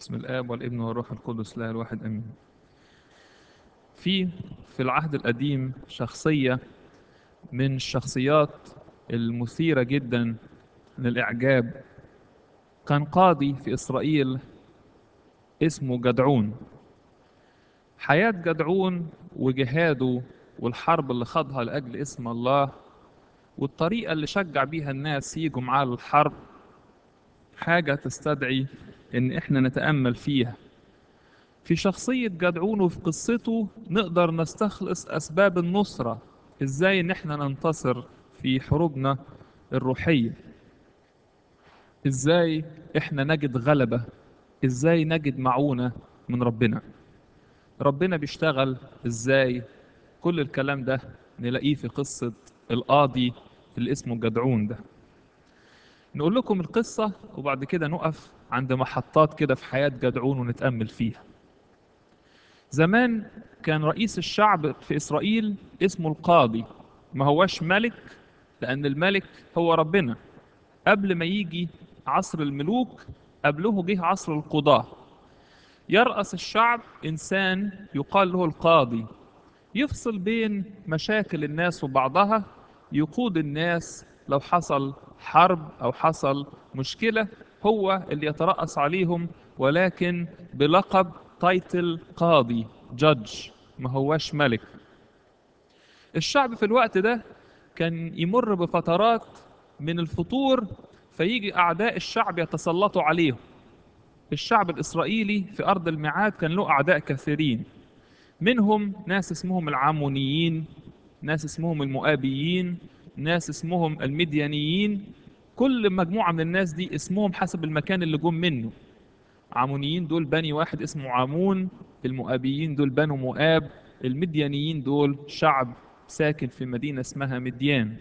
بسم الآب والابن والروح القدس لا الواحد أمين في في العهد القديم شخصية من الشخصيات المثيرة جدا للإعجاب كان قاضي في إسرائيل اسمه جدعون حياة جدعون وجهاده والحرب اللي خاضها لأجل اسم الله والطريقة اللي شجع بيها الناس يجوا معاه للحرب حاجة تستدعي إن إحنا نتأمل فيها في شخصية جدعون وفي قصته نقدر نستخلص أسباب النصرة إزاي إن إحنا ننتصر في حروبنا الروحية إزاي إحنا نجد غلبة إزاي نجد معونة من ربنا ربنا بيشتغل إزاي كل الكلام ده نلاقيه في قصة القاضي اللي اسمه جدعون ده نقول لكم القصة وبعد كده نقف عند محطات كده في حياة جدعون ونتأمل فيها زمان كان رئيس الشعب في إسرائيل اسمه القاضي ما هوش ملك لأن الملك هو ربنا قبل ما يجي عصر الملوك قبله جه عصر القضاة يرأس الشعب إنسان يقال له القاضي يفصل بين مشاكل الناس وبعضها يقود الناس لو حصل حرب أو حصل مشكلة هو اللي يترأس عليهم ولكن بلقب تايتل قاضي جادج ما هواش ملك الشعب في الوقت ده كان يمر بفترات من الفتور فيجي أعداء الشعب يتسلطوا عليهم الشعب الإسرائيلي في أرض الميعاد كان له أعداء كثيرين منهم ناس اسمهم العامونيين ناس اسمهم المؤابيين ناس اسمهم المديانيين كل مجموعة من الناس دي اسمهم حسب المكان اللي جم منه عامونيين دول بني واحد اسمه عامون المؤابيين دول بنو مؤاب المديانيين دول شعب ساكن في مدينة اسمها مديان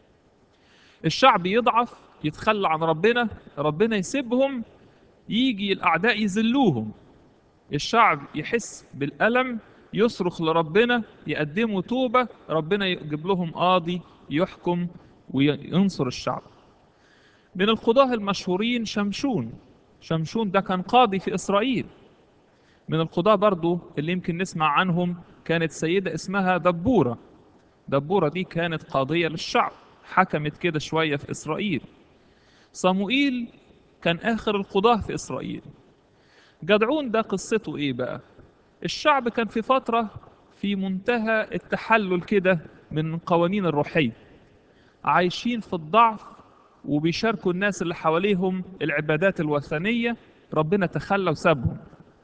الشعب يضعف يتخلى عن ربنا ربنا يسيبهم يجي الأعداء يذلوهم الشعب يحس بالألم يصرخ لربنا يقدموا توبة ربنا يجيب لهم قاضي يحكم وينصر الشعب من القضاة المشهورين شمشون شمشون ده كان قاضي في إسرائيل من القضاة برضو اللي يمكن نسمع عنهم كانت سيدة اسمها دبورة دبورة دي كانت قاضية للشعب حكمت كده شوية في إسرائيل صموئيل كان آخر القضاة في إسرائيل جدعون ده قصته إيه بقى الشعب كان في فترة في منتهى التحلل كده من قوانين الروحية عايشين في الضعف وبيشاركوا الناس اللي حواليهم العبادات الوثنية ربنا تخلى وسابهم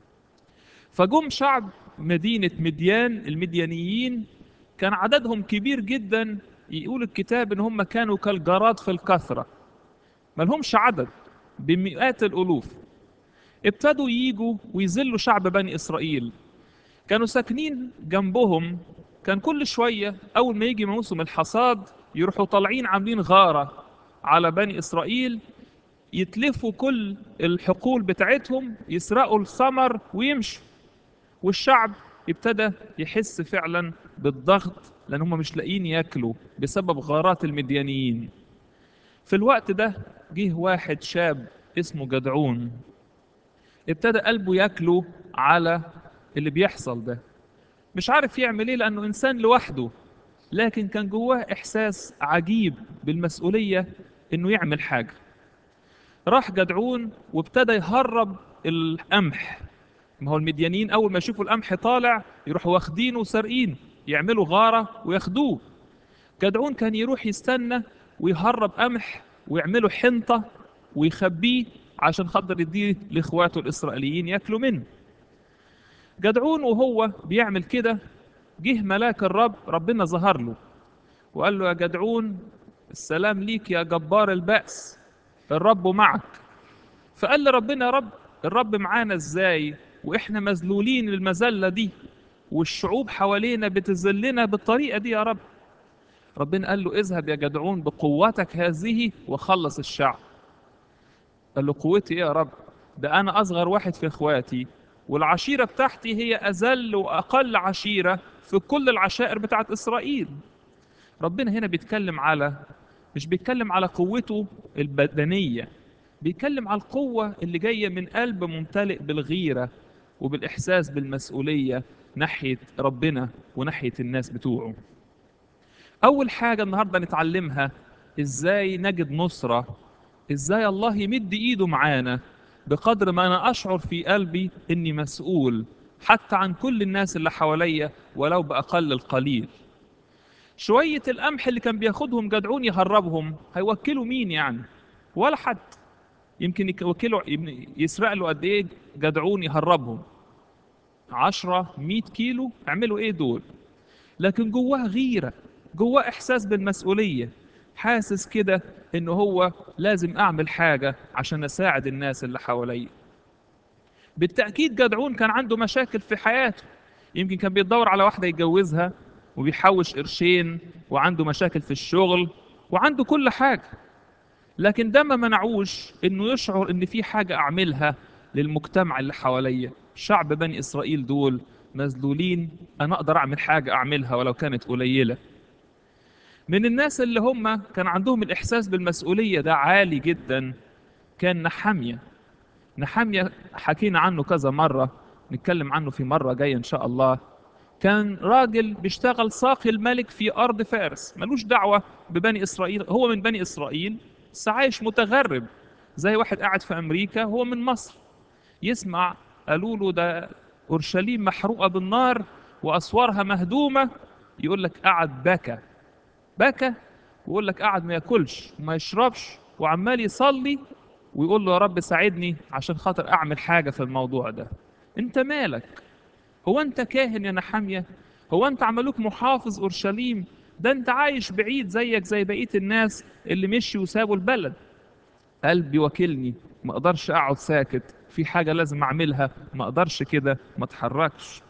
فجم شعب مدينة مديان المديانيين كان عددهم كبير جدا يقول الكتاب ان هم كانوا كالجراد في الكثرة ملهمش عدد بمئات الألوف ابتدوا ييجوا ويذلوا شعب بني إسرائيل كانوا ساكنين جنبهم كان كل شوية أول ما يجي موسم الحصاد يروحوا طالعين عاملين غارة على بني إسرائيل يتلفوا كل الحقول بتاعتهم يسرقوا الثمر ويمشوا والشعب ابتدى يحس فعلا بالضغط لأن هم مش لاقيين ياكلوا بسبب غارات المديانيين في الوقت ده جه واحد شاب اسمه جدعون ابتدى قلبه ياكله على اللي بيحصل ده مش عارف يعمل ايه لانه انسان لوحده لكن كان جواه احساس عجيب بالمسؤوليه انه يعمل حاجه راح جدعون وابتدى يهرب القمح ما هو المديانين اول ما يشوفوا القمح طالع يروحوا واخدينه وسارقينه يعملوا غاره وياخدوه جدعون كان يروح يستنى ويهرب قمح ويعملوا حنطه ويخبيه عشان خاطر يديه لاخواته الاسرائيليين ياكلوا منه جدعون وهو بيعمل كده جه ملاك الرب ربنا ظهر له وقال له يا جدعون السلام ليك يا جبار البأس الرب معك فقال لربنا يا رب الرب معانا ازاي واحنا مذلولين المذلة دي والشعوب حوالينا بتذلنا بالطريقة دي يا رب ربنا قال له اذهب يا جدعون بقوتك هذه وخلص الشعب قال له قوتي ايه يا رب ده انا اصغر واحد في اخواتي والعشيرة بتاعتي هي أذل وأقل عشيرة في كل العشائر بتاعت إسرائيل ربنا هنا بيتكلم على مش بيتكلم على قوته البدنية بيتكلم على القوة اللي جاية من قلب ممتلئ بالغيرة وبالإحساس بالمسؤولية ناحية ربنا وناحية الناس بتوعه أول حاجة النهاردة نتعلمها إزاي نجد نصرة إزاي الله يمد إيده معانا بقدر ما أنا أشعر في قلبي إني مسؤول حتى عن كل الناس اللي حواليا ولو بأقل القليل شوية القمح اللي كان بياخدهم جدعون يهربهم هيوكلوا مين يعني ولا حد يمكن يوكلوا يسرق له قد ايه جدعون يهربهم عشرة مئة كيلو اعملوا ايه دول لكن جواه غيرة جواه احساس بالمسؤولية حاسس كده ان هو لازم اعمل حاجة عشان اساعد الناس اللي حواليا بالتأكيد جدعون كان عنده مشاكل في حياته يمكن كان بيدور على واحدة يتجوزها وبيحوش قرشين وعنده مشاكل في الشغل وعنده كل حاجة لكن ده ما منعوش انه يشعر ان في حاجة اعملها للمجتمع اللي حواليا شعب بني اسرائيل دول مذلولين انا اقدر اعمل حاجة اعملها ولو كانت قليلة من الناس اللي هم كان عندهم الاحساس بالمسؤولية ده عالي جدا كان نحامية نحامية حكينا عنه كذا مرة نتكلم عنه في مرة جاية ان شاء الله كان راجل بيشتغل ساقي الملك في أرض فارس ملوش دعوة ببني إسرائيل هو من بني إسرائيل بس عايش متغرب زي واحد قاعد في أمريكا هو من مصر يسمع قالوا له ده أورشليم محروقة بالنار وأسوارها مهدومة يقول لك قعد بكى بكى ويقول لك قعد ما ياكلش وما يشربش وعمال يصلي ويقول له يا رب ساعدني عشان خاطر أعمل حاجة في الموضوع ده أنت مالك هو انت كاهن يا نحامية هو انت عملوك محافظ اورشليم ده انت عايش بعيد زيك زي بقية الناس اللي مشي وسابوا البلد قلبي وكلني ما اقدرش اقعد ساكت في حاجة لازم اعملها ما اقدرش كده ما اتحركش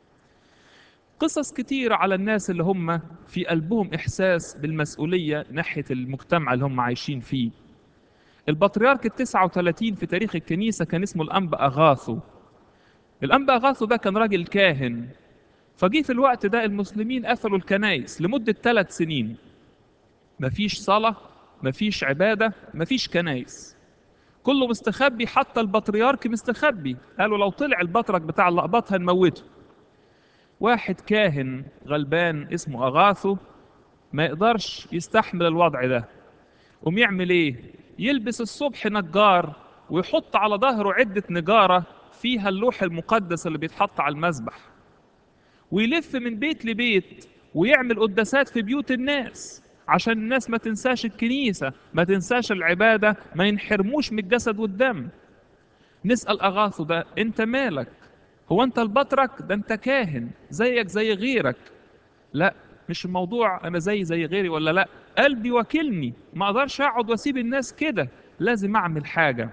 قصص كتيرة على الناس اللي هم في قلبهم احساس بالمسؤولية ناحية المجتمع اللي هم عايشين فيه البطريرك التسعة وثلاثين في تاريخ الكنيسة كان اسمه الأنبا أغاثو الأنبا أغاثو ده كان راجل كاهن فجي في الوقت ده المسلمين قفلوا الكنايس لمدة ثلاث سنين مفيش صلاة مفيش عبادة مفيش كنايس كله مستخبي حتى البطريرك مستخبي قالوا لو طلع البطرك بتاع اللقباط هنموته واحد كاهن غلبان اسمه أغاثو ما يقدرش يستحمل الوضع ده قوم يعمل ايه يلبس الصبح نجار ويحط على ظهره عدة نجارة فيها اللوح المقدس اللي بيتحط على المذبح ويلف من بيت لبيت ويعمل قداسات في بيوت الناس عشان الناس ما تنساش الكنيسة ما تنساش العبادة ما ينحرموش من الجسد والدم نسأل أغاثو ده أنت مالك هو أنت البطرك ده أنت كاهن زيك زي غيرك لا مش الموضوع أنا زي زي غيري ولا لا قلبي وكلني ما أقدرش أقعد وأسيب الناس كده لازم أعمل حاجة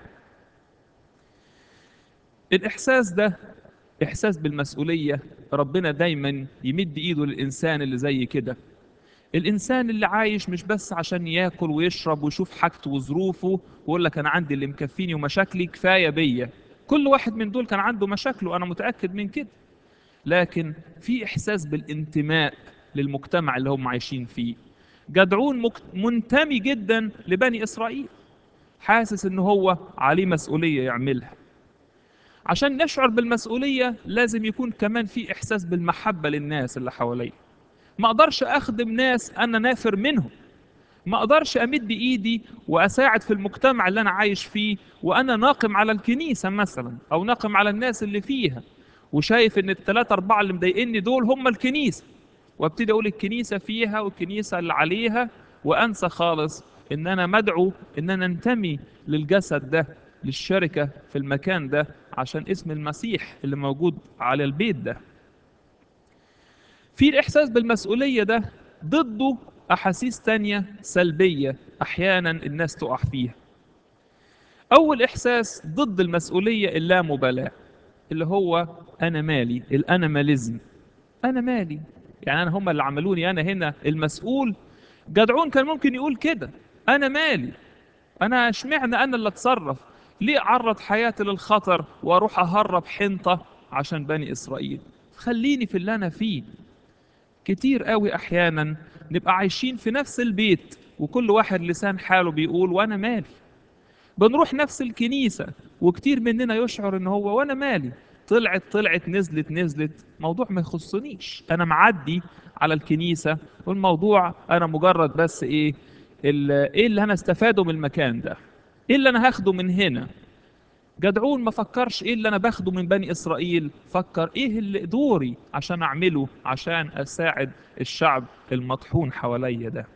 الإحساس ده إحساس بالمسؤولية ربنا دايما يمد إيده للإنسان اللي زي كده الإنسان اللي عايش مش بس عشان ياكل ويشرب ويشوف حاجته وظروفه ويقول لك أنا عندي اللي مكفيني ومشاكلي كفاية بيا كل واحد من دول كان عنده مشاكله أنا متأكد من كده لكن في إحساس بالانتماء للمجتمع اللي هم عايشين فيه جدعون مك... منتمي جدا لبني إسرائيل حاسس إن هو عليه مسؤولية يعملها عشان نشعر بالمسؤولية لازم يكون كمان في إحساس بالمحبة للناس اللي حواليا ما أقدرش أخدم ناس أنا نافر منهم ما أقدرش أمد إيدي وأساعد في المجتمع اللي أنا عايش فيه وأنا ناقم على الكنيسة مثلا أو ناقم على الناس اللي فيها وشايف إن الثلاثة أربعة اللي مضايقني دول هم الكنيسة وابتدي أقول الكنيسة فيها والكنيسة اللي عليها وأنسى خالص إن أنا مدعو إن أنا أنتمي للجسد ده للشركة في المكان ده عشان اسم المسيح اللي موجود على البيت ده في الإحساس بالمسؤولية ده ضده أحاسيس تانية سلبية أحيانا الناس تقع فيها أول إحساس ضد المسؤولية اللامبالاة اللي هو أنا مالي الأناماليزم أنا مالي يعني أنا هم اللي عملوني أنا هنا المسؤول جدعون كان ممكن يقول كده أنا مالي أنا اشمعنى أنا اللي أتصرف ليه أعرض حياتي للخطر وأروح أهرب حنطة عشان بني إسرائيل خليني في اللي أنا فيه كتير قوي أحيانا نبقى عايشين في نفس البيت وكل واحد لسان حاله بيقول وأنا مالي بنروح نفس الكنيسة وكتير مننا يشعر ان هو وانا مالي طلعت طلعت نزلت نزلت موضوع ما يخصنيش انا معدي على الكنيسة والموضوع انا مجرد بس ايه ال- ايه اللي انا استفاده من المكان ده ايه اللي انا هاخده من هنا جدعون ما فكرش ايه اللي انا باخده من بني اسرائيل فكر ايه اللي دوري عشان اعمله عشان اساعد الشعب المطحون حواليا ده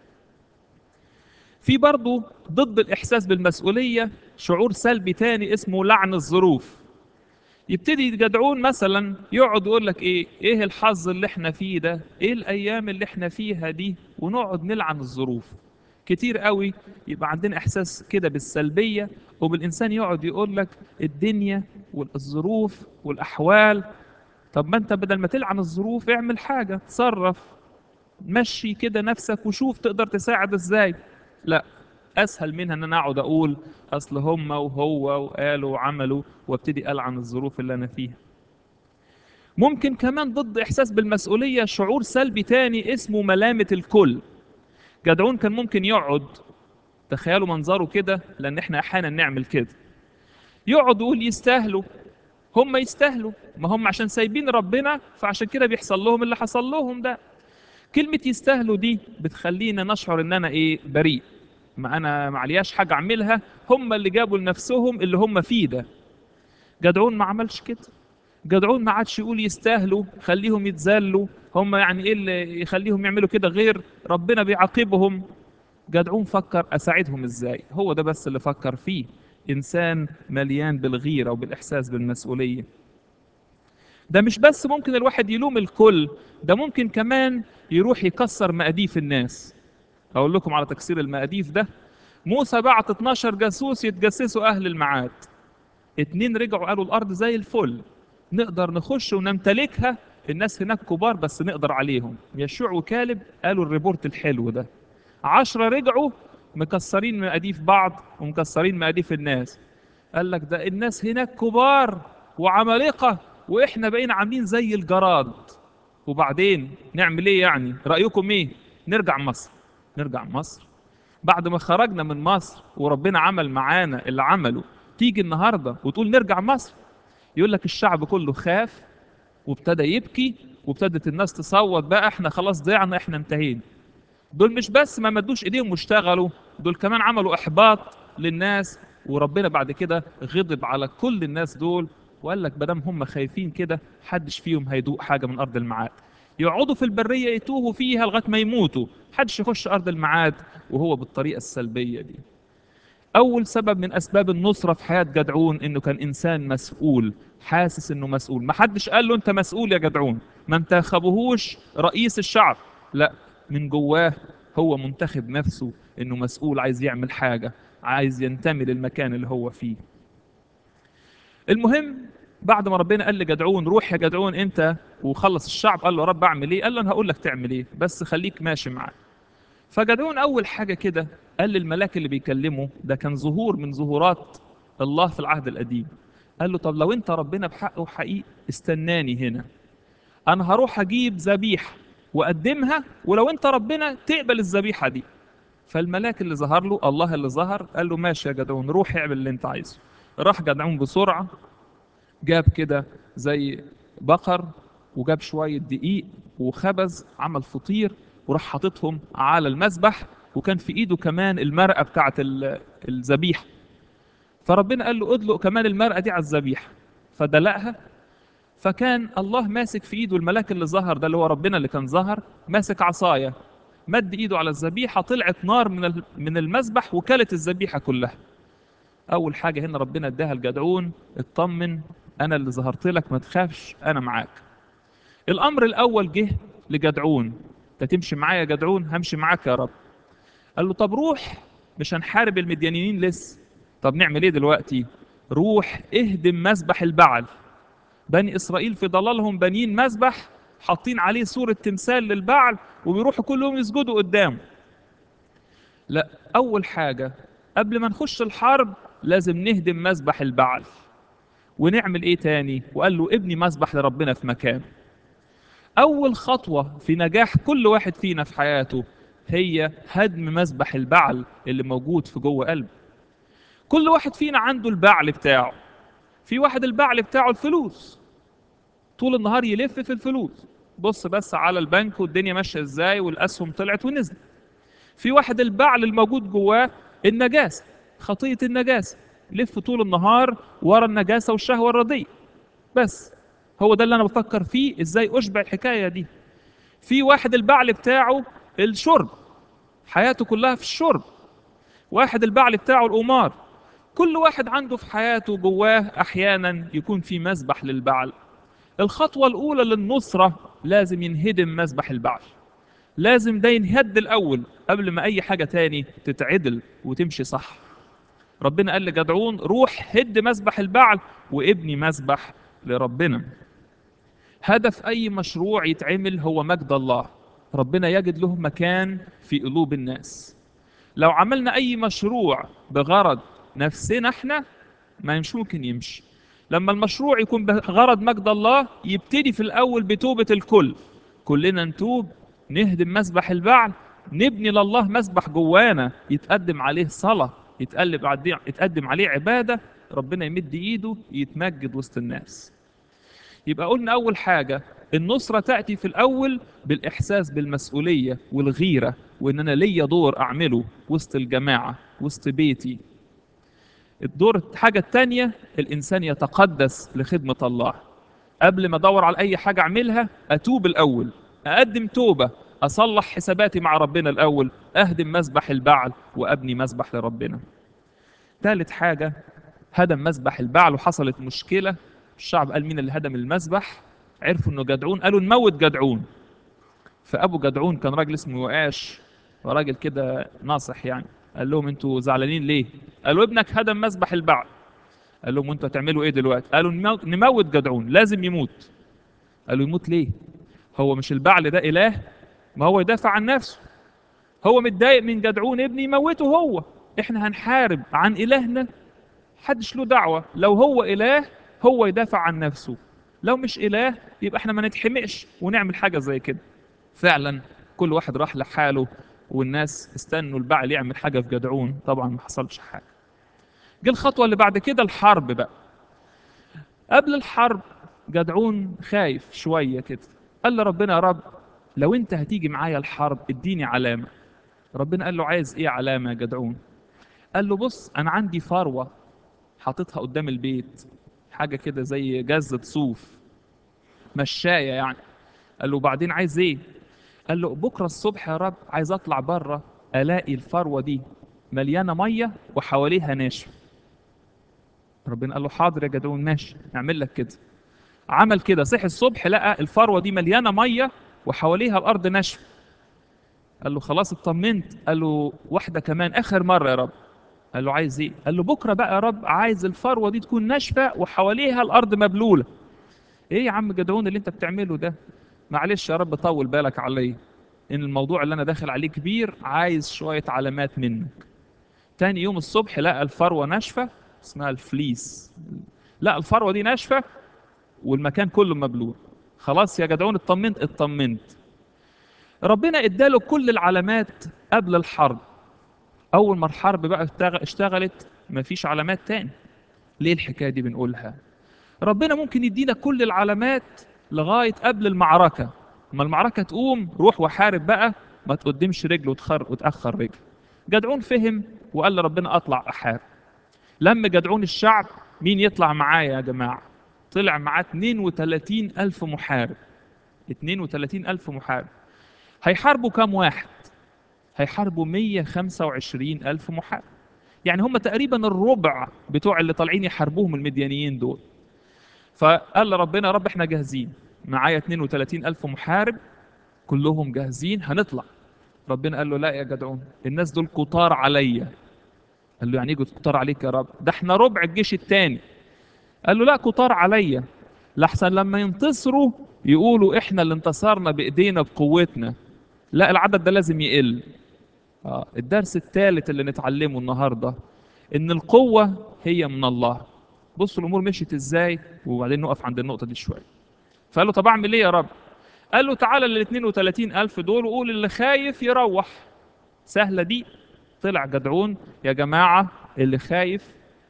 في برضه ضد الإحساس بالمسؤولية شعور سلبي تاني اسمه لعن الظروف يبتدي جدعون مثلا يقعد يقول لك ايه ايه الحظ اللي احنا فيه ده ايه الايام اللي احنا فيها دي ونقعد نلعن الظروف كتير قوي يبقى عندنا احساس كده بالسلبيه وبالانسان يقعد يقول لك الدنيا والظروف والاحوال طب ما انت بدل ما تلعن الظروف اعمل حاجه تصرف مشي كده نفسك وشوف تقدر تساعد ازاي لا اسهل منها ان انا اقعد اقول اصل هم وهو وقالوا وعملوا وابتدي العن الظروف اللي انا فيها ممكن كمان ضد احساس بالمسؤوليه شعور سلبي تاني اسمه ملامه الكل جدعون كان ممكن يقعد تخيلوا منظره كده لان احنا احيانا نعمل كده يقعد يقول يستاهلوا هم يستاهلوا ما هم عشان سايبين ربنا فعشان كده بيحصل لهم اللي حصل لهم ده كلمة يستاهلوا دي بتخلينا نشعر ان انا ايه بريء ما انا معلياش حاجة اعملها هم اللي جابوا لنفسهم اللي هم فيه ده جدعون ما عملش كده جدعون ما عادش يقول يستاهلوا خليهم يتذلوا هم يعني ايه اللي يخليهم يعملوا كده غير ربنا بيعاقبهم جدعون فكر اساعدهم ازاي هو ده بس اللي فكر فيه انسان مليان بالغيرة وبالاحساس بالمسؤولية ده مش بس ممكن الواحد يلوم الكل ده ممكن كمان يروح يكسر مقاديف الناس اقول لكم على تكسير المقاديف ده موسى بعت 12 جاسوس يتجسسوا اهل الميعاد اتنين رجعوا قالوا الارض زي الفل نقدر نخش ونمتلكها الناس هناك كبار بس نقدر عليهم يشوع وكالب قالوا الريبورت الحلو ده عشرة رجعوا مكسرين مقاديف بعض ومكسرين مقاديف الناس قال لك ده الناس هناك كبار وعمالقة واحنا بقينا عاملين زي الجراد وبعدين نعمل ايه يعني رأيكم ايه نرجع مصر نرجع مصر بعد ما خرجنا من مصر وربنا عمل معانا اللي عمله تيجي النهارده وتقول نرجع مصر يقول لك الشعب كله خاف وابتدى يبكي وابتدت الناس تصوت بقى احنا خلاص ضيعنا احنا انتهينا دول مش بس ما مدوش ايديهم واشتغلوا دول كمان عملوا احباط للناس وربنا بعد كده غضب على كل الناس دول وقال لك بدام هم خايفين كده محدش فيهم هيدوق حاجه من ارض الميعاد يقعدوا في البريه يتوهوا فيها لغايه ما يموتوا محدش يخش ارض الميعاد وهو بالطريقه السلبيه دي اول سبب من اسباب النصره في حياه جدعون انه كان انسان مسؤول حاسس انه مسؤول ما حدش قال له انت مسؤول يا جدعون ما انتخبوهوش رئيس الشعب لا من جواه هو منتخب نفسه انه مسؤول عايز يعمل حاجه عايز ينتمي للمكان اللي هو فيه المهم بعد ما ربنا قال لجدعون روح يا جدعون انت وخلص الشعب قال له يا رب اعمل ايه قال له انا هقول لك تعمل ايه بس خليك ماشي معاه فجدعون اول حاجه كده قال للملاك اللي بيكلمه ده كان ظهور من ظهورات الله في العهد القديم قال له طب لو انت ربنا بحقه حقيقي استناني هنا انا هروح اجيب ذبيحه واقدمها ولو انت ربنا تقبل الذبيحه دي فالملاك اللي ظهر له الله اللي ظهر قال له ماشي يا جدعون روح اعمل اللي انت عايزه راح جدعون بسرعه جاب كده زي بقر وجاب شويه دقيق وخبز عمل فطير وراح حاططهم على المذبح وكان في ايده كمان المرقه بتاعه ال- الذبيحه فربنا قال له ادلق كمان المرقه دي على الذبيحه فدلقها فكان الله ماسك في ايده الملاك اللي ظهر ده اللي هو ربنا اللي كان ظهر ماسك عصايه مد ايده على الذبيحه طلعت نار من ال- من المذبح وكلت الذبيحه كلها اول حاجه هنا ربنا اداها لجدعون اطمن انا اللي ظهرت لك ما تخافش انا معاك الامر الاول جه لجدعون انت تمشي معايا يا جدعون همشي معاك يا رب قال له طب روح مش هنحارب المديانيين لسه طب نعمل ايه دلوقتي روح اهدم مذبح البعل بني اسرائيل في ضلالهم بانيين مذبح حاطين عليه صورة تمثال للبعل وبيروحوا كلهم يسجدوا قدامه لا اول حاجة قبل ما نخش الحرب لازم نهدم مذبح البعل ونعمل ايه تاني وقال له ابني مذبح لربنا في مكان اول خطوة في نجاح كل واحد فينا في حياته هي هدم مذبح البعل اللي موجود في جوه قلبه كل واحد فينا عنده البعل بتاعه في واحد البعل بتاعه الفلوس طول النهار يلف في الفلوس بص بس على البنك والدنيا ماشيه ازاي والاسهم طلعت ونزلت في واحد البعل الموجود جواه النجاسه خطيه النجاسه يلف طول النهار ورا النجاسه والشهوه الرديئه بس هو ده اللي انا بفكر فيه ازاي اشبع الحكايه دي في واحد البعل بتاعه الشرب حياته كلها في الشرب واحد البعل بتاعه القمار كل واحد عنده في حياته جواه احيانا يكون في مسبح للبعل الخطوه الاولى للنصره لازم ينهدم مسبح البعل لازم ده ينهد الاول قبل ما اي حاجه تاني تتعدل وتمشي صح ربنا قال لجدعون روح هد مسبح البعل وابني مسبح لربنا هدف اي مشروع يتعمل هو مجد الله ربنا يجد له مكان في قلوب الناس لو عملنا اي مشروع بغرض نفسنا احنا ما مش ممكن يمشي لما المشروع يكون بغرض مجد الله يبتدي في الاول بتوبه الكل كلنا نتوب نهدم مسبح البعل نبني لله مسبح جوانا يتقدم عليه صلاه يتقلب عليه يتقدم عليه عباده ربنا يمد ايده يتمجد وسط الناس يبقى قلنا اول حاجه النصره تاتي في الاول بالاحساس بالمسؤوليه والغيره وان انا ليا دور اعمله وسط الجماعه وسط بيتي الدور الحاجه الثانيه الانسان يتقدس لخدمه الله قبل ما ادور على اي حاجه اعملها اتوب الاول اقدم توبه اصلح حساباتي مع ربنا الاول اهدم مسبح البعل وابني مسبح لربنا ثالث حاجه هدم مسبح البعل وحصلت مشكله الشعب قال مين اللي هدم المسبح عرفوا انه جدعون قالوا نموت جدعون فابو جدعون كان راجل اسمه وقاش وراجل كده ناصح يعني قال لهم انتوا زعلانين ليه قالوا ابنك هدم مسبح البعل قال لهم انتوا هتعملوا ايه دلوقتي قالوا نمو- نموت جدعون لازم يموت قالوا يموت ليه هو مش البعل ده اله ما هو يدافع عن نفسه هو متضايق من جدعون ابني يموته هو احنا هنحارب عن الهنا حدش له دعوه لو هو اله هو يدافع عن نفسه لو مش اله يبقى احنا ما نتحمقش ونعمل حاجه زي كده فعلا كل واحد راح لحاله والناس استنوا البعل يعمل حاجه في جدعون طبعا ما حصلش حاجه جه الخطوه اللي بعد كده الحرب بقى قبل الحرب جدعون خايف شويه كده قال لربنا يا رب لو انت هتيجي معايا الحرب اديني علامه ربنا قال له عايز ايه علامه يا جدعون قال له بص انا عندي فروه حاططها قدام البيت حاجه كده زي جزه صوف مشايه يعني قال له بعدين عايز ايه قال له بكره الصبح يا رب عايز اطلع بره الاقي الفروه دي مليانه ميه وحواليها ناشف ربنا قال له حاضر يا جدعون ماشي نعمل لك كده عمل كده صحي الصبح لقى الفروه دي مليانه ميه وحواليها الارض ناشفه قال له خلاص اطمنت قال له واحده كمان اخر مره يا رب قال له عايز ايه قال له بكره بقى يا رب عايز الفروه دي تكون ناشفه وحواليها الارض مبلوله ايه يا عم جدعون اللي انت بتعمله ده معلش يا رب طول بالك عليا ان الموضوع اللي انا داخل عليه كبير عايز شويه علامات منك تاني يوم الصبح لقى الفروه ناشفه اسمها الفليس لا الفروه دي ناشفه والمكان كله مبلول خلاص يا جدعون اطمنت اطمنت ربنا اداله كل العلامات قبل الحرب اول ما الحرب بقى اشتغ- اشتغلت مفيش علامات تاني ليه الحكايه دي بنقولها ربنا ممكن يدينا كل العلامات لغايه قبل المعركه ما المعركه تقوم روح وحارب بقى ما تقدمش رجل وتخر وتاخر رجل جدعون فهم وقال لربنا اطلع احارب لما جدعون الشعب مين يطلع معايا يا جماعه طلع معاه 32 ألف محارب 32 ألف محارب هيحاربوا كام واحد هيحاربوا 125 ألف محارب يعني هم تقريبا الربع بتوع اللي طالعين يحاربوهم المديانيين دول فقال لربنا يا رب احنا جاهزين معايا 32 ألف محارب كلهم جاهزين هنطلع ربنا قال له لا يا جدعون الناس دول كتار عليا قال له يعني ايه كتار عليك يا رب ده احنا ربع الجيش التاني قال له لا كتار عليا لحسن لما ينتصروا يقولوا احنا اللي انتصرنا بايدينا بقوتنا لا العدد ده لازم يقل آه الدرس الثالث اللي نتعلمه النهارده ان القوه هي من الله بصوا الامور مشيت ازاي وبعدين نقف عند النقطه دي شويه فقال له طب اعمل ايه يا رب قال له تعالى لل 32 الف دول وقول اللي خايف يروح سهله دي طلع جدعون يا جماعه اللي خايف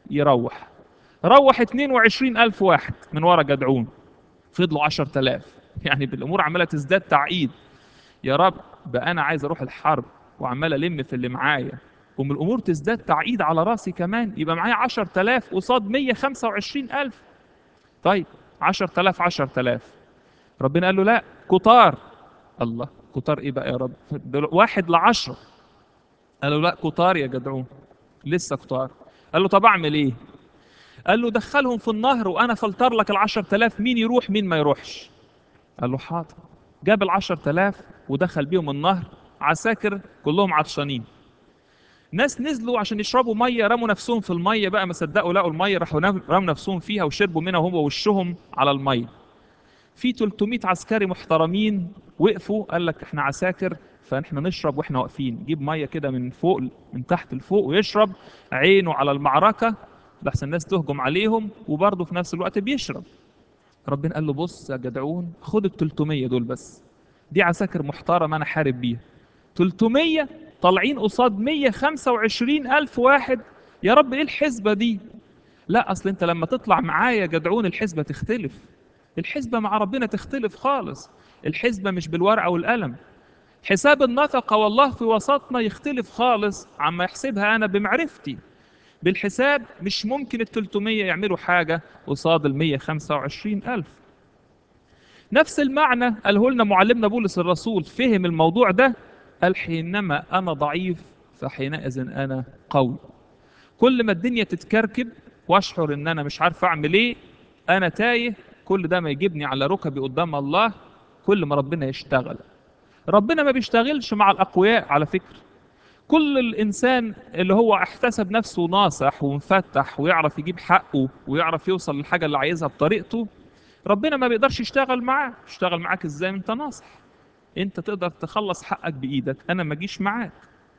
يروح روح 22 ألف واحد من ورا جدعون فضلوا 10000 يعني بالأمور عمالة تزداد تعقيد يا رب بقى أنا عايز أروح الحرب وعمال ألم في اللي معايا ومن الأمور تزداد تعقيد على راسي كمان يبقى معايا 10000 قصاد 125000 طيب 10000 10000 ربنا قال له لا كتار الله كتار ايه بقى يا رب دول واحد لعشرة قال له لا كتار يا جدعون لسه كتار قال له طب اعمل ايه قال له دخلهم في النهر وانا فلتر لك العشر تلاف مين يروح مين ما يروحش قال له حاضر جاب العشر تلاف ودخل بيهم النهر عساكر كلهم عطشانين ناس نزلوا عشان يشربوا ميه رموا نفسهم في الميه بقى ما صدقوا لقوا الميه راحوا نام- رموا نفسهم فيها وشربوا منها وهم وشهم على الميه في 300 عسكري محترمين وقفوا قال لك احنا عساكر فاحنا نشرب واحنا واقفين جيب ميه كده من فوق من تحت لفوق ويشرب عينه على المعركه لحسن الناس تهجم عليهم وبرضه في نفس الوقت بيشرب ربنا قال له بص يا جدعون خد ال 300 دول بس دي عساكر محترمه انا حارب بيها 300 طالعين قصاد 125 ألف واحد يا رب ايه الحسبة دي لا اصل انت لما تطلع معايا يا جدعون الحسبة تختلف الحسبة مع ربنا تختلف خالص الحسبة مش بالورقة والقلم حساب النفقة والله في وسطنا يختلف خالص عما يحسبها أنا بمعرفتي بالحساب مش ممكن ال 300 يعملوا حاجة قصاد ال 125 ألف نفس المعنى قاله لنا معلمنا بولس الرسول فهم الموضوع ده قال حينما أنا ضعيف فحينئذ أنا قوي كل ما الدنيا تتكركب واشعر ان انا مش عارف اعمل ايه انا تايه كل ده ما يجيبني على ركبي قدام الله كل ما ربنا يشتغل ربنا ما بيشتغلش مع الاقوياء على فكره كل الانسان اللي هو احتسب نفسه ناصح ومفتح ويعرف يجيب حقه ويعرف يوصل للحاجه اللي عايزها بطريقته ربنا ما بيقدرش يشتغل معاه يشتغل معاك ازاي انت ناصح انت تقدر تخلص حقك بايدك انا ما اجيش معاك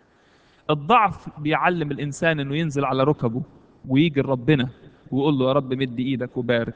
الضعف بيعلم الانسان انه ينزل على ركبه ويجي لربنا ويقول له يا رب مد ايدك وبارك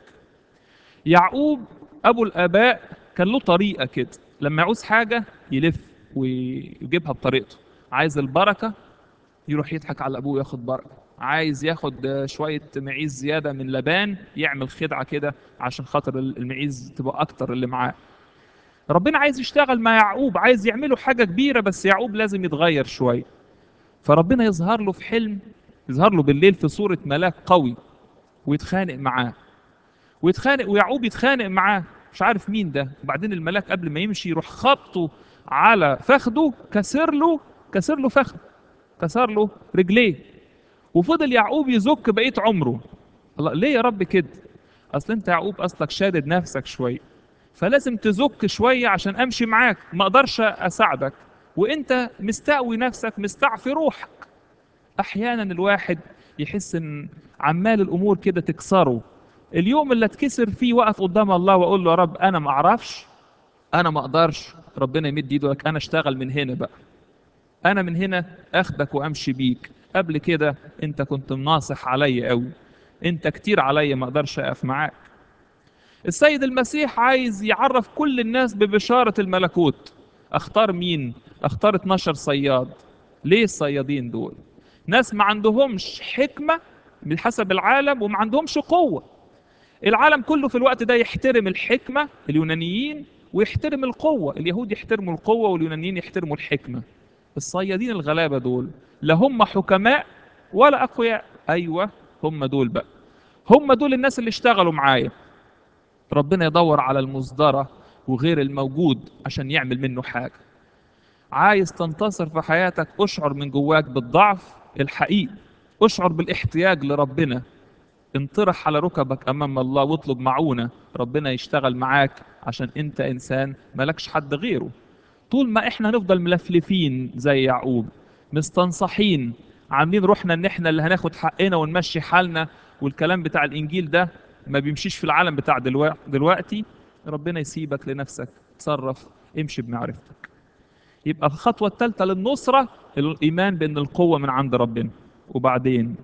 يعقوب ابو الاباء كان له طريقه كده لما يعوز حاجه يلف ويجيبها بطريقته عايز البركه يروح يضحك على ابوه ياخد بركه عايز ياخد شويه معيز زياده من لبان يعمل خدعه كده عشان خاطر المعيز تبقى اكتر اللي معاه ربنا عايز يشتغل مع يعقوب عايز يعمله حاجه كبيره بس يعقوب لازم يتغير شويه فربنا يظهر له في حلم يظهر له بالليل في صورة ملاك قوي ويتخانق معاه ويتخانق ويعقوب يتخانق معاه مش عارف مين ده وبعدين الملاك قبل ما يمشي يروح خبطه على فخده كسر له كسر له فخده كسر له رجليه وفضل يعقوب يزك بقية عمره الله ليه يا رب كده اصل انت يعقوب اصلك شادد نفسك شويه فلازم تزك شويه عشان امشي معاك ما اقدرش اساعدك وانت مستقوي نفسك مستعفي روحك احيانا الواحد يحس ان عمال الامور كده تكسره اليوم اللي اتكسر فيه وقف قدام الله واقول له يا رب انا ما اعرفش انا ما اقدرش ربنا يمد ايده لك انا اشتغل من هنا بقى انا من هنا اخدك وامشي بيك قبل كده انت كنت مناصح عليا قوي انت كتير عليا ما اقدرش اقف معاك السيد المسيح عايز يعرف كل الناس ببشارة الملكوت اختار مين اختار 12 صياد ليه الصيادين دول ناس ما عندهمش حكمة بحسب العالم وما عندهمش قوة العالم كله في الوقت ده يحترم الحكمة اليونانيين ويحترم القوة اليهود يحترموا القوة واليونانيين يحترموا الحكمة الصيادين الغلابة دول لا هم حكماء ولا أقوياء أيوة هم دول بقى هم دول الناس اللي اشتغلوا معايا ربنا يدور على المصدرة وغير الموجود عشان يعمل منه حاجة عايز تنتصر في حياتك اشعر من جواك بالضعف الحقيقي اشعر بالاحتياج لربنا انطرح على ركبك امام الله واطلب معونة ربنا يشتغل معاك عشان انت انسان ملكش حد غيره طول ما احنا هنفضل ملفلفين زي يعقوب مستنصحين عاملين روحنا ان احنا اللي هناخد حقنا ونمشي حالنا والكلام بتاع الانجيل ده ما بيمشيش في العالم بتاع دلوقتي ربنا يسيبك لنفسك تصرف امشي بمعرفتك يبقى الخطوة الثالثة للنصرة الإيمان بأن القوة من عند ربنا وبعدين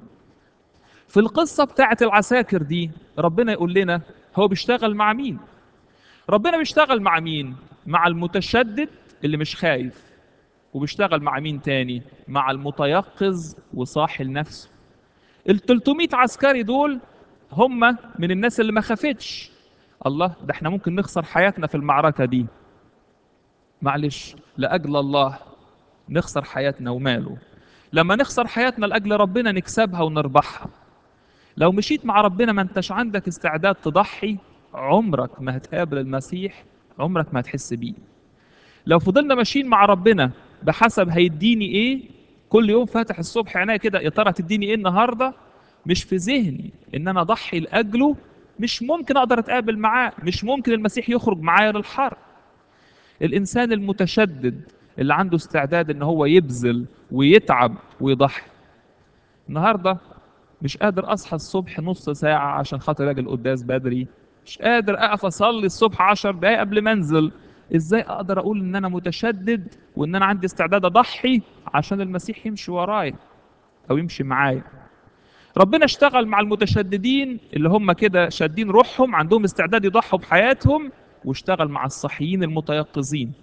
في القصة بتاعة العساكر دي ربنا يقول لنا هو بيشتغل مع مين ربنا بيشتغل مع مين مع المتشدد اللي مش خايف وبيشتغل مع مين تاني مع المتيقظ وصاحي لنفسه ال 300 عسكري دول هم من الناس اللي ما خافتش الله ده احنا ممكن نخسر حياتنا في المعركة دي معلش لأجل الله نخسر حياتنا وماله لما نخسر حياتنا لأجل ربنا نكسبها ونربحها لو مشيت مع ربنا ما انتش عندك استعداد تضحي عمرك ما هتقابل المسيح عمرك ما هتحس بيه لو فضلنا ماشيين مع ربنا بحسب هيديني ايه كل يوم فاتح الصبح عينيا كده يا ترى هتديني ايه النهارده مش في ذهني ان انا اضحي لاجله مش ممكن اقدر اتقابل معاه مش ممكن المسيح يخرج معايا للحرب الانسان المتشدد اللي عنده استعداد ان هو يبذل ويتعب ويضحي النهارده مش قادر اصحى الصبح نص ساعه عشان خاطر اجي القداس بدري مش قادر اقف اصلي الصبح عشر دقايق قبل ما انزل ازاي اقدر اقول ان انا متشدد وان انا عندي استعداد اضحي عشان المسيح يمشي ورايا او يمشي معايا ربنا اشتغل مع المتشددين اللي هم كده شادين روحهم عندهم استعداد يضحوا بحياتهم واشتغل مع الصحيين المتيقظين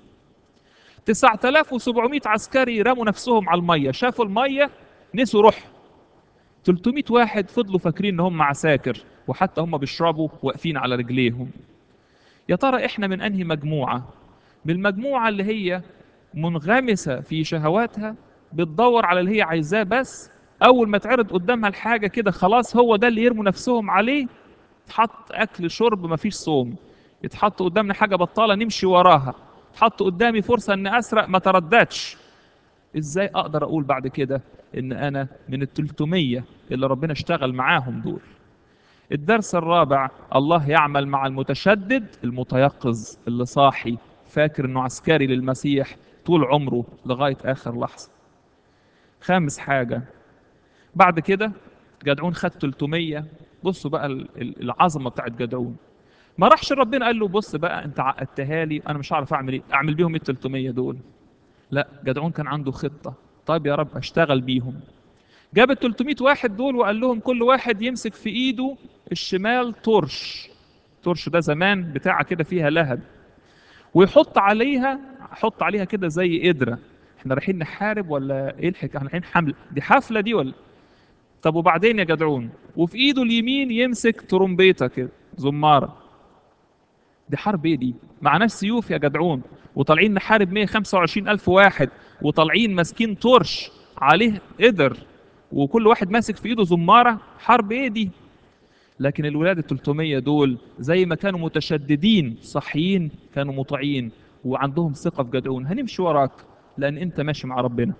9700 عسكري رموا نفسهم على الميه شافوا الميه نسوا روحهم 300 واحد فضلوا فاكرين ان هم عساكر وحتى هم بيشربوا واقفين على رجليهم يا ترى احنا من انهي مجموعه من المجموعه اللي هي منغمسه في شهواتها بتدور على اللي هي عايزاه بس اول ما تعرض قدامها الحاجه كده خلاص هو ده اللي يرموا نفسهم عليه تحط اكل شرب مفيش صوم يتحط قدامنا حاجه بطاله نمشي وراها تحط قدامي فرصه ان اسرق ما ترددش ازاي اقدر اقول بعد كده ان انا من ال 300 اللي ربنا اشتغل معاهم دول الدرس الرابع الله يعمل مع المتشدد المتيقظ اللي صاحي فاكر انه عسكري للمسيح طول عمره لغايه اخر لحظه خامس حاجه بعد كده جدعون خد 300 بصوا بقى ال- ال- العظمه بتاعت جدعون ما راحش ربنا قال له بص بقى انت عقدتها لي انا مش هعرف اعمل ايه اعمل بيهم ايه ال 300 دول لا جدعون كان عنده خطه طيب يا رب اشتغل بيهم جاب ال 300 واحد دول وقال لهم كل واحد يمسك في ايده الشمال طرش طرش ده زمان بتاعه كده فيها لهب ويحط عليها حط عليها كده زي قدره احنا رايحين نحارب ولا ايه الحكايه احنا رايحين حمله دي حفله دي ولا طب وبعدين يا جدعون وفي ايده اليمين يمسك ترومبيته كده زماره دي حرب ايه دي معناش سيوف يا جدعون وطالعين نحارب 125 الف واحد وطالعين ماسكين طرش عليه قدر وكل واحد ماسك في ايده زماره حرب ايه دي لكن الولاد ال 300 دول زي ما كانوا متشددين صحيين كانوا مطيعين وعندهم ثقه في جدعون هنمشي وراك لان انت ماشي مع ربنا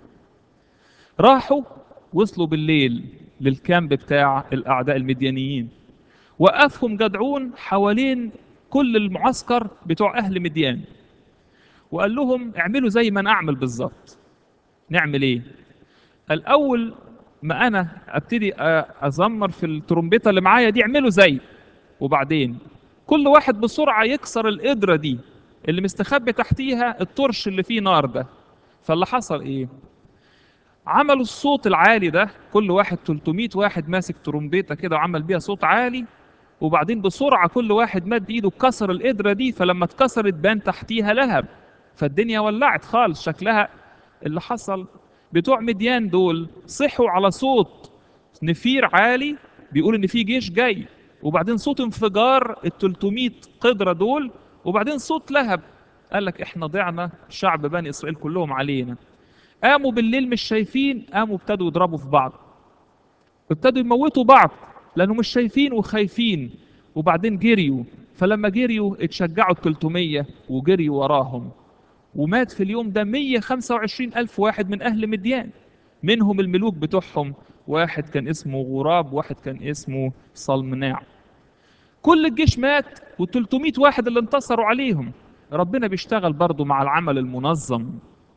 راحوا وصلوا بالليل للكامب بتاع الاعداء المديانيين وقفهم جدعون حوالين كل المعسكر بتوع اهل مديان وقال لهم اعملوا زي ما انا اعمل بالظبط نعمل ايه الاول ما انا ابتدي أ- ازمر في الترومبيته اللي معايا دي اعملوا زي وبعدين كل واحد بسرعه يكسر القدره دي اللي مستخبي تحتيها الطرش اللي فيه نار ده فاللي حصل ايه عملوا الصوت العالي ده كل واحد 300 واحد ماسك ترومبيته كده وعمل بيها صوت عالي وبعدين بسرعه كل واحد مد ايده كسر القدره دي فلما اتكسرت بان تحتيها لهب فالدنيا ولعت خالص شكلها اللي حصل بتوع مديان دول صحوا على صوت نفير عالي بيقول ان في جيش جاي وبعدين صوت انفجار ال 300 قدره دول وبعدين صوت لهب قال لك احنا ضعنا شعب بني اسرائيل كلهم علينا قاموا بالليل مش شايفين قاموا ابتدوا يضربوا في بعض ابتدوا يموتوا بعض لانه مش شايفين وخايفين وبعدين جريوا فلما جريوا اتشجعوا ال 300 وجريوا وراهم ومات في اليوم ده 125 ألف واحد من أهل مديان منهم الملوك بتوعهم واحد كان اسمه غراب واحد كان اسمه صلمناع كل الجيش مات و300 واحد اللي انتصروا عليهم ربنا بيشتغل برضه مع العمل المنظم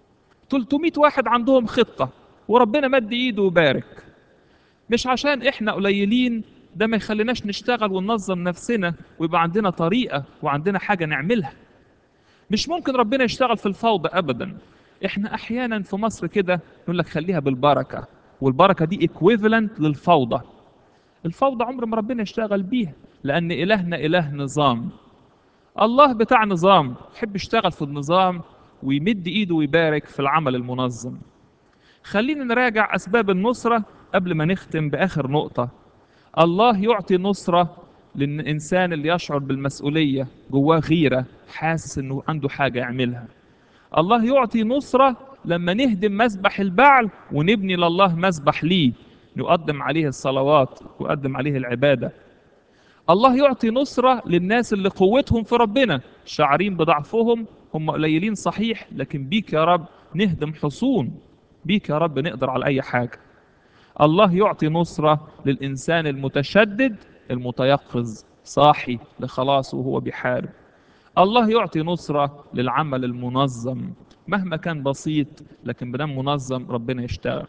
300 واحد عندهم خطة وربنا مد ايده وبارك مش عشان احنا قليلين ده ما يخليناش نشتغل وننظم نفسنا ويبقى عندنا طريقة وعندنا حاجة نعملها مش ممكن ربنا يشتغل في الفوضى ابدا احنا احيانا في مصر كده نقول لك خليها بالبركه والبركه دي ايكويفالنت للفوضى الفوضى عمر ما ربنا يشتغل بيها لان الهنا اله نظام الله بتاع نظام يحب يشتغل في النظام ويمد ايده ويبارك في العمل المنظم خلينا نراجع اسباب النصره قبل ما نختم بآخر نقطة الله يعطي نصرة للإنسان اللي يشعر بالمسؤولية جواه غيرة حاسس إنه عنده حاجة يعملها الله يعطي نصرة لما نهدم مسبح البعل ونبني لله مسبح ليه نقدم عليه الصلوات ويقدم عليه العبادة الله يعطي نصرة للناس اللي قوتهم في ربنا شاعرين بضعفهم هم قليلين صحيح لكن بيك يا رب نهدم حصون بيك يا رب نقدر على أي حاجة الله يعطي نصرة للإنسان المتشدد المتيقظ صاحي لخلاصه وهو بيحارب الله يعطي نصرة للعمل المنظم مهما كان بسيط لكن بدم منظم ربنا يشتغل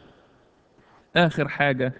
آخر حاجة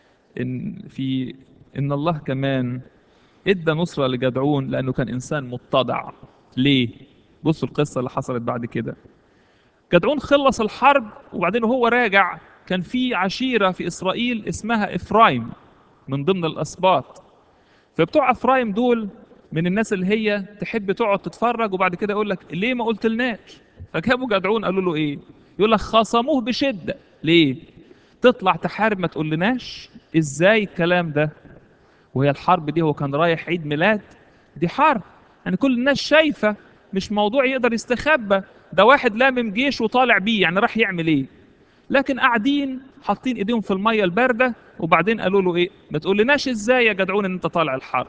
إن في إن الله كمان ادى نصرة لجدعون لأنه كان إنسان متضع ليه؟ بصوا القصة اللي حصلت بعد كده جدعون خلص الحرب وبعدين وهو راجع كان في عشيرة في إسرائيل اسمها إفرايم من ضمن الأسباط فبتوع إفرايم دول من الناس اللي هي تحب تقعد تتفرج وبعد كده يقول لك ليه ما قلتلناش فجابوا جدعون قالوا له ايه يقول لك خصموه بشدة ليه تطلع تحارب ما تقولناش ازاي الكلام ده وهي الحرب دي هو كان رايح عيد ميلاد دي حرب يعني كل الناس شايفة مش موضوع يقدر يستخبى ده واحد لامم جيش وطالع بيه يعني راح يعمل ايه لكن قاعدين حاطين ايديهم في الميه البارده وبعدين قالوا له ايه ما تقولناش ازاي يا جدعون ان انت طالع الحرب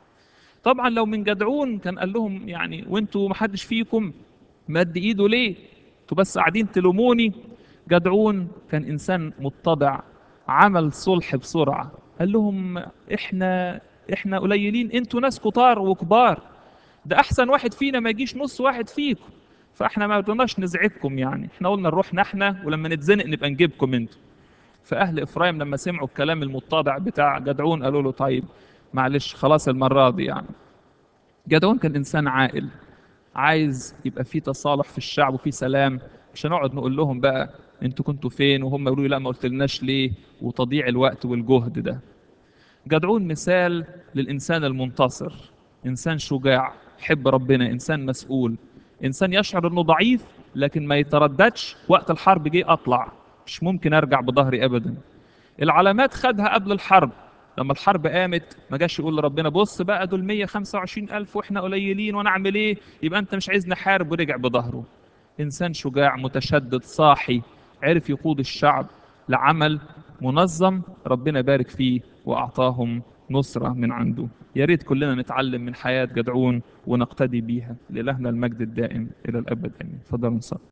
طبعا لو من جدعون كان قال لهم يعني وانتوا ما حدش فيكم مد ايده ليه انتوا بس قاعدين تلوموني جدعون كان انسان متضع عمل صلح بسرعه قال لهم احنا احنا قليلين انتوا ناس كتار وكبار ده احسن واحد فينا ما يجيش نص واحد فيكم فاحنا ما رضناش نزعجكم يعني احنا قلنا نروح احنا ولما نتزنق نبقى نجيبكم انتوا فاهل افرايم لما سمعوا الكلام المتضع بتاع جدعون قالوا له طيب معلش خلاص المره دي يعني جدعون كان انسان عاقل عايز يبقى في تصالح في الشعب وفي سلام مش هنقعد نقول لهم بقى انتوا كنتوا فين وهم يقولوا لي لا ما قلتلناش ليه وتضييع الوقت والجهد ده جدعون مثال للانسان المنتصر انسان شجاع يحب ربنا انسان مسؤول انسان يشعر انه ضعيف لكن ما يترددش وقت الحرب جه اطلع مش ممكن ارجع بظهري ابدا العلامات خدها قبل الحرب لما الحرب قامت ما جاش يقول لربنا بص بقى دول 125 ألف واحنا قليلين وانا اعمل ايه يبقى انت مش عايز نحارب ورجع بظهره انسان شجاع متشدد صاحي عرف يقود الشعب لعمل منظم ربنا بارك فيه واعطاهم نصرة من عنده يا ريت كلنا نتعلم من حياة جدعون ونقتدي بيها لإلهنا المجد الدائم إلى الأبد آمين تفضلوا نصلي